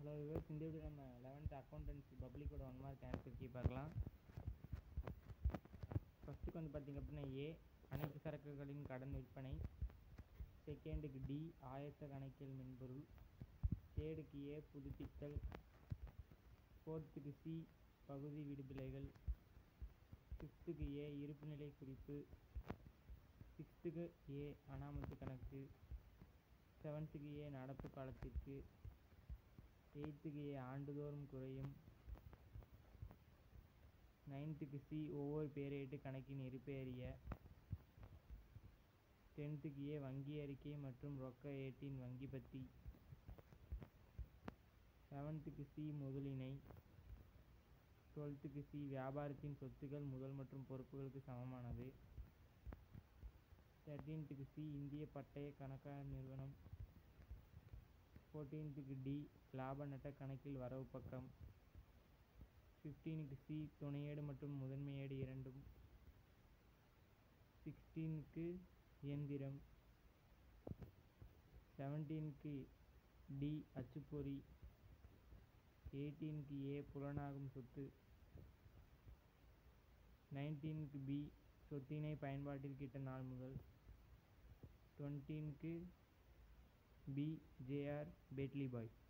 hello viewers இந்த வீடியோ நம்ம லெவன்த் அக்கௌண்டன்சி பப்ளிக்கோட ஒன் மார்க் ஆன்சர் கீ பார்க்கலாம் ஃபஸ்ட்டுக்கு வந்து பார்த்திங்க அப்படின்னா ஏ அனைத்து சரக்குகளின் கடன் விற்பனை செகண்டுக்கு டி ஆயத்த கணக்கியல் மென்பொருள் தேர்டுக்கு ஏ புதுப்பித்தல் ஃபோர்த்துக்கு சி பகுதி விடுதலைகள் ஃபிஃப்த்துக்கு ஏ இருப்புநிலை குறிப்பு சிக்ஸ்த்துக்கு ஏ அனாமத்து கணக்கு செவன்த்துக்கு ஏ நடப்பு காலத்திற்கு எயித்துக்கு ஏ ஆண்டுதோறும் குறையும் நைன்த்துக்கு சி ஒவ்வொரு பேரேட்டு கணக்கின் இருப்பை அறிய டென்த்துக்கு ஏ வங்கி அறிக்கை மற்றும் ரொக்க ஏட்டின் வங்கி பத்தி செவன்த்துக்கு சி முதலினை டுவெல்த்துக்கு சி வியாபாரத்தின் சொத்துக்கள் முதல் மற்றும் பொறுப்புகளுக்கு சமமானது தேர்ட்டீன்த்துக்கு சி இந்திய பட்டய கணக்காளர் நிறுவனம் ஃபோர்டீன்த்துக்கு டி லாப நட்ட கணக்கில் வரவு பக்கம் ஃபிஃப்டீனுக்கு சி துணையேடு மற்றும் முதன்மையேடு இரண்டும் சிக்ஸ்டீனுக்கு இயந்திரம் செவன்டீனுக்கு டி அச்சுப்பொறி எயிட்டீனுக்கு ஏ புலனாகும் சொத்து நைன்டீனுக்கு பி சொத்தினை பயன்பாட்டிற்கு இட்ட நாள் முதல் டுவெண்ட்டீனுக்கு பி ஜேஆர் பேட்லி பாய்